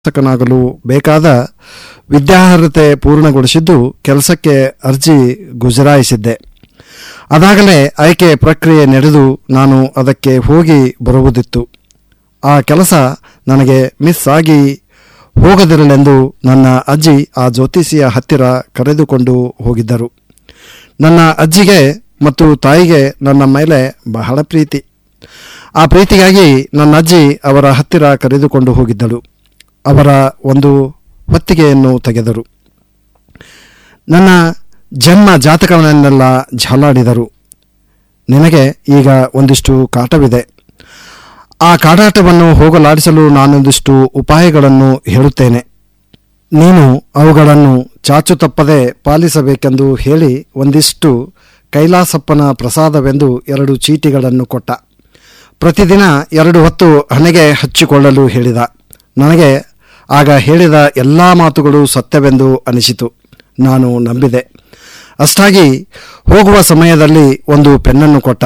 ಶಾಸಕನಾಗಲು ಬೇಕಾದ ವಿದ್ಯಾರ್ಹತೆ ಪೂರ್ಣಗೊಳಿಸಿದ್ದು ಕೆಲಸಕ್ಕೆ ಅರ್ಜಿ ಗುಜರಾಯಿಸಿದ್ದೆ ಅದಾಗಲೇ ಆಯ್ಕೆ ಪ್ರಕ್ರಿಯೆ ನಡೆದು ನಾನು ಅದಕ್ಕೆ ಹೋಗಿ ಬರುವುದಿತ್ತು ಆ ಕೆಲಸ ನನಗೆ ಮಿಸ್ ಆಗಿ ಹೋಗದಿರಲೆಂದು ನನ್ನ ಅಜ್ಜಿ ಆ ಜ್ಯೋತಿಷಿಯ ಹತ್ತಿರ ಕರೆದುಕೊಂಡು ಹೋಗಿದ್ದರು ನನ್ನ ಅಜ್ಜಿಗೆ ಮತ್ತು ತಾಯಿಗೆ ನನ್ನ ಮೇಲೆ ಬಹಳ ಪ್ರೀತಿ ಆ ಪ್ರೀತಿಗಾಗಿ ನನ್ನ ಅಜ್ಜಿ ಅವರ ಹತ್ತಿರ ಕರೆದುಕೊಂಡು ಹೋಗಿದ್ದಳು ಅವರ ಒಂದು ಹೊತ್ತಿಗೆಯನ್ನು ತೆಗೆದರು ನನ್ನ ಜನ್ಮ ಜಾತಕವನ್ನೆಲ್ಲ ಝಾಲಾಡಿದರು ನಿನಗೆ ಈಗ ಒಂದಿಷ್ಟು ಕಾಟವಿದೆ ಆ ಕಾಡಾಟವನ್ನು ಹೋಗಲಾಡಿಸಲು ನಾನೊಂದಿಷ್ಟು ಉಪಾಯಗಳನ್ನು ಹೇಳುತ್ತೇನೆ ನೀನು ಅವುಗಳನ್ನು ಚಾಚು ತಪ್ಪದೆ ಪಾಲಿಸಬೇಕೆಂದು ಹೇಳಿ ಒಂದಿಷ್ಟು ಕೈಲಾಸಪ್ಪನ ಪ್ರಸಾದವೆಂದು ಎರಡು ಚೀಟಿಗಳನ್ನು ಕೊಟ್ಟ ಪ್ರತಿದಿನ ಎರಡು ಹೊತ್ತು ಹಣೆಗೆ ಹಚ್ಚಿಕೊಳ್ಳಲು ಹೇಳಿದ ನನಗೆ ಆಗ ಹೇಳಿದ ಎಲ್ಲ ಮಾತುಗಳು ಸತ್ಯವೆಂದು ಅನಿಸಿತು ನಾನು ನಂಬಿದೆ ಅಷ್ಟಾಗಿ ಹೋಗುವ ಸಮಯದಲ್ಲಿ ಒಂದು ಪೆನ್ನನ್ನು ಕೊಟ್ಟ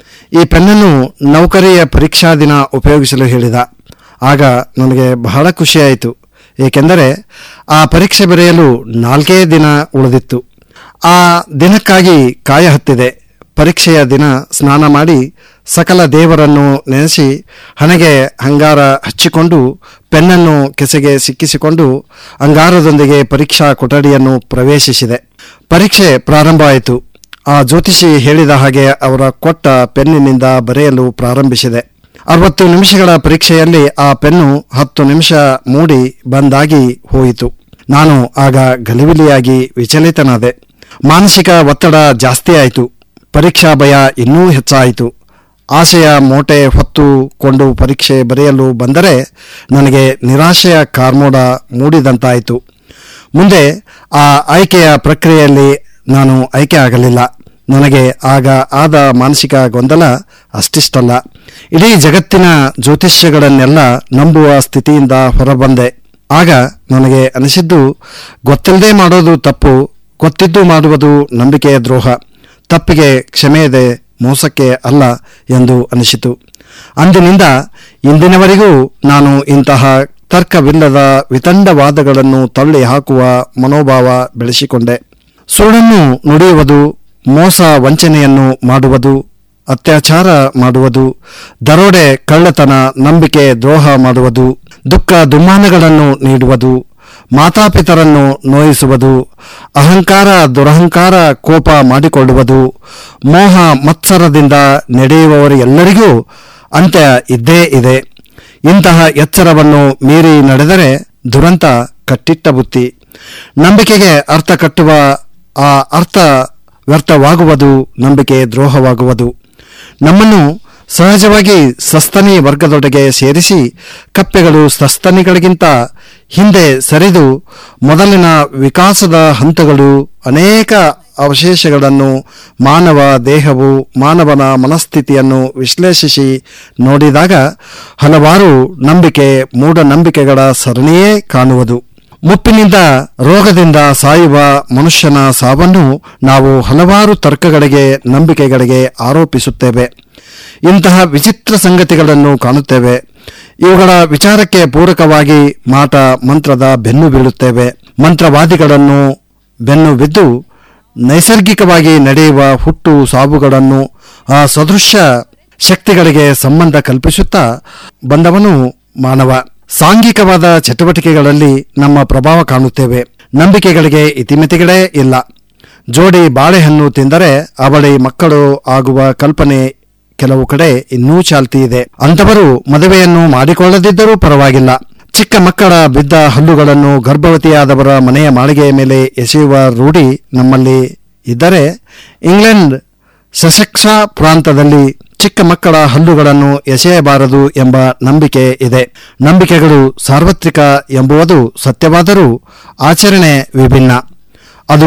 ಈ ಪೆನ್ನನ್ನು ನೌಕರಿಯ ಪರೀಕ್ಷಾ ದಿನ ಉಪಯೋಗಿಸಲು ಹೇಳಿದ ಆಗ ನನಗೆ ಬಹಳ ಖುಷಿಯಾಯಿತು ಏಕೆಂದರೆ ಆ ಪರೀಕ್ಷೆ ಬರೆಯಲು ನಾಲ್ಕೇ ದಿನ ಉಳಿದಿತ್ತು ಆ ದಿನಕ್ಕಾಗಿ ಕಾಯ ಹತ್ತಿದೆ ಪರೀಕ್ಷೆಯ ದಿನ ಸ್ನಾನ ಮಾಡಿ ಸಕಲ ದೇವರನ್ನು ನೆನೆಸಿ ಹಣೆಗೆ ಅಂಗಾರ ಹಚ್ಚಿಕೊಂಡು ಪೆನ್ನನ್ನು ಕೆಸೆಗೆ ಸಿಕ್ಕಿಸಿಕೊಂಡು ಅಂಗಾರದೊಂದಿಗೆ ಪರೀಕ್ಷಾ ಕೊಠಡಿಯನ್ನು ಪ್ರವೇಶಿಸಿದೆ ಪರೀಕ್ಷೆ ಪ್ರಾರಂಭ ಆಯಿತು ಆ ಜ್ಯೋತಿಷಿ ಹೇಳಿದ ಹಾಗೆ ಅವರ ಕೊಟ್ಟ ಪೆನ್ನಿನಿಂದ ಬರೆಯಲು ಪ್ರಾರಂಭಿಸಿದೆ ಅರವತ್ತು ನಿಮಿಷಗಳ ಪರೀಕ್ಷೆಯಲ್ಲಿ ಆ ಪೆನ್ನು ಹತ್ತು ನಿಮಿಷ ಮೂಡಿ ಬಂದಾಗಿ ಹೋಯಿತು ನಾನು ಆಗ ಗಲಿಬಿಲಿಯಾಗಿ ವಿಚಲಿತನಾದೆ ಮಾನಸಿಕ ಒತ್ತಡ ಜಾಸ್ತಿ ಆಯಿತು ಪರೀಕ್ಷಾ ಭಯ ಇನ್ನೂ ಹೆಚ್ಚಾಯಿತು ಆಸೆಯ ಮೋಟೆ ಹೊತ್ತುಕೊಂಡು ಪರೀಕ್ಷೆ ಬರೆಯಲು ಬಂದರೆ ನನಗೆ ನಿರಾಶೆಯ ಕಾರ್ಮೋಡ ಮೂಡಿದಂತಾಯಿತು ಮುಂದೆ ಆ ಆಯ್ಕೆಯ ಪ್ರಕ್ರಿಯೆಯಲ್ಲಿ ನಾನು ಆಯ್ಕೆ ಆಗಲಿಲ್ಲ ನನಗೆ ಆಗ ಆದ ಮಾನಸಿಕ ಗೊಂದಲ ಅಷ್ಟಿಷ್ಟಲ್ಲ ಇಡೀ ಜಗತ್ತಿನ ಜ್ಯೋತಿಷ್ಯಗಳನ್ನೆಲ್ಲ ನಂಬುವ ಸ್ಥಿತಿಯಿಂದ ಹೊರಬಂದೆ ಆಗ ನನಗೆ ಅನಿಸಿದ್ದು ಗೊತ್ತಿಲ್ಲದೆ ಮಾಡೋದು ತಪ್ಪು ಗೊತ್ತಿದ್ದು ಮಾಡುವುದು ನಂಬಿಕೆಯ ದ್ರೋಹ ತಪ್ಪಿಗೆ ಕ್ಷಮೆಯಿದೆ ಮೋಸಕ್ಕೆ ಅಲ್ಲ ಎಂದು ಅನಿಸಿತು ಅಂದಿನಿಂದ ಇಂದಿನವರೆಗೂ ನಾನು ಇಂತಹ ತರ್ಕವಿಲ್ಲದ ವಿತಂಡವಾದಗಳನ್ನು ತಳ್ಳಿ ಹಾಕುವ ಮನೋಭಾವ ಬೆಳೆಸಿಕೊಂಡೆ ಸುಳ್ಳನ್ನು ನುಡಿಯುವುದು ಮೋಸ ವಂಚನೆಯನ್ನು ಮಾಡುವುದು ಅತ್ಯಾಚಾರ ಮಾಡುವುದು ದರೋಡೆ ಕಳ್ಳತನ ನಂಬಿಕೆ ದ್ರೋಹ ಮಾಡುವುದು ದುಃಖ ದುಮ್ಮಾನಗಳನ್ನು ನೀಡುವುದು ಮಾತಾಪಿತರನ್ನು ನೋಯಿಸುವುದು ಅಹಂಕಾರ ದುರಹಂಕಾರ ಕೋಪ ಮಾಡಿಕೊಳ್ಳುವುದು ಮೋಹ ಮತ್ಸರದಿಂದ ನಡೆಯುವವರೆಲ್ಲರಿಗೂ ಅಂತ್ಯ ಇದ್ದೇ ಇದೆ ಇಂತಹ ಎಚ್ಚರವನ್ನು ಮೀರಿ ನಡೆದರೆ ದುರಂತ ಕಟ್ಟಿಟ್ಟ ಬುತ್ತಿ ನಂಬಿಕೆಗೆ ಅರ್ಥ ಕಟ್ಟುವ ಆ ಅರ್ಥ ವ್ಯರ್ಥವಾಗುವುದು ನಂಬಿಕೆ ದ್ರೋಹವಾಗುವುದು ನಮ್ಮನ್ನು ಸಹಜವಾಗಿ ಸಸ್ತನಿ ವರ್ಗದೊಡೆಗೆ ಸೇರಿಸಿ ಕಪ್ಪೆಗಳು ಸಸ್ತನಿಗಳಿಗಿಂತ ಹಿಂದೆ ಸರಿದು ಮೊದಲಿನ ವಿಕಾಸದ ಹಂತಗಳು ಅನೇಕ ಅವಶೇಷಗಳನ್ನು ಮಾನವ ದೇಹವು ಮಾನವನ ಮನಸ್ಥಿತಿಯನ್ನು ವಿಶ್ಲೇಷಿಸಿ ನೋಡಿದಾಗ ಹಲವಾರು ನಂಬಿಕೆ ಮೂಢನಂಬಿಕೆಗಳ ಸರಣಿಯೇ ಕಾಣುವುದು ಮುಪ್ಪಿನಿಂದ ರೋಗದಿಂದ ಸಾಯುವ ಮನುಷ್ಯನ ಸಾವನ್ನು ನಾವು ಹಲವಾರು ತರ್ಕಗಳಿಗೆ ನಂಬಿಕೆಗಳಿಗೆ ಆರೋಪಿಸುತ್ತೇವೆ ಇಂತಹ ವಿಚಿತ್ರ ಸಂಗತಿಗಳನ್ನು ಕಾಣುತ್ತೇವೆ ಇವುಗಳ ವಿಚಾರಕ್ಕೆ ಪೂರಕವಾಗಿ ಮಾಟ ಮಂತ್ರದ ಬೆನ್ನು ಬೀಳುತ್ತೇವೆ ಮಂತ್ರವಾದಿಗಳನ್ನು ಬೆನ್ನು ಬಿದ್ದು ನೈಸರ್ಗಿಕವಾಗಿ ನಡೆಯುವ ಹುಟ್ಟು ಸಾವುಗಳನ್ನು ಆ ಸದೃಶ್ಯ ಶಕ್ತಿಗಳಿಗೆ ಸಂಬಂಧ ಕಲ್ಪಿಸುತ್ತಾ ಬಂದವನು ಮಾನವ ಸಾಂಘಿಕವಾದ ಚಟುವಟಿಕೆಗಳಲ್ಲಿ ನಮ್ಮ ಪ್ರಭಾವ ಕಾಣುತ್ತೇವೆ ನಂಬಿಕೆಗಳಿಗೆ ಇತಿಮಿತಿಗಳೇ ಇಲ್ಲ ಜೋಡಿ ಬಾಳೆಹಣ್ಣು ತಿಂದರೆ ಅವಳಿ ಮಕ್ಕಳು ಆಗುವ ಕಲ್ಪನೆ ಕೆಲವು ಕಡೆ ಇನ್ನೂ ಚಾಲ್ತಿ ಇದೆ ಅಂಥವರು ಮದುವೆಯನ್ನು ಮಾಡಿಕೊಳ್ಳದಿದ್ದರೂ ಪರವಾಗಿಲ್ಲ ಚಿಕ್ಕ ಮಕ್ಕಳ ಬಿದ್ದ ಹಲ್ಲುಗಳನ್ನು ಗರ್ಭವತಿಯಾದವರ ಮನೆಯ ಮಾಳಿಗೆಯ ಮೇಲೆ ಎಸೆಯುವ ರೂಢಿ ನಮ್ಮಲ್ಲಿ ಇದ್ದರೆ ಇಂಗ್ಲೆಂಡ್ ಸಸೆಕ್ಸ ಪ್ರಾಂತದಲ್ಲಿ ಚಿಕ್ಕ ಮಕ್ಕಳ ಹಲ್ಲುಗಳನ್ನು ಎಸೆಯಬಾರದು ಎಂಬ ನಂಬಿಕೆ ಇದೆ ನಂಬಿಕೆಗಳು ಸಾರ್ವತ್ರಿಕ ಎಂಬುವುದು ಸತ್ಯವಾದರೂ ಆಚರಣೆ ವಿಭಿನ್ನ ಅದು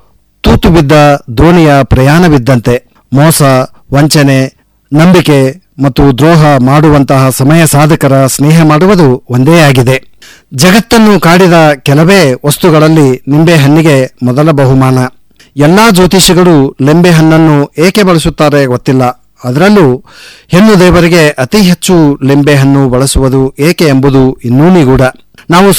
ತೂತು ಬಿದ್ದ ದೋಣಿಯ ಪ್ರಯಾಣವಿದ್ದಂತೆ ಮೋಸ ವಂಚನೆ ನಂಬಿಕೆ ಮತ್ತು ದ್ರೋಹ ಮಾಡುವಂತಹ ಸಮಯ ಸಾಧಕರ ಸ್ನೇಹ ಮಾಡುವುದು ಒಂದೇ ಆಗಿದೆ ಜಗತ್ತನ್ನು ಕಾಡಿದ ಕೆಲವೇ ವಸ್ತುಗಳಲ್ಲಿ ನಿಂಬೆಹಣ್ಣಿಗೆ ಮೊದಲ ಬಹುಮಾನ ಎಲ್ಲಾ ಜ್ಯೋತಿಷಿಗಳು ಲಿಂಬೆ ಹಣ್ಣನ್ನು ಏಕೆ ಬಳಸುತ್ತಾರೆ ಗೊತ್ತಿಲ್ಲ ಅದರಲ್ಲೂ ಹೆಣ್ಣು ದೇವರಿಗೆ ಅತಿ ಹೆಚ್ಚು ಲಿಂಬೆಹಣ್ಣು ಬಳಸುವುದು ಏಕೆ ಎಂಬುದು ಇನ್ನೂ ನಿಗೂಢ ನಾವು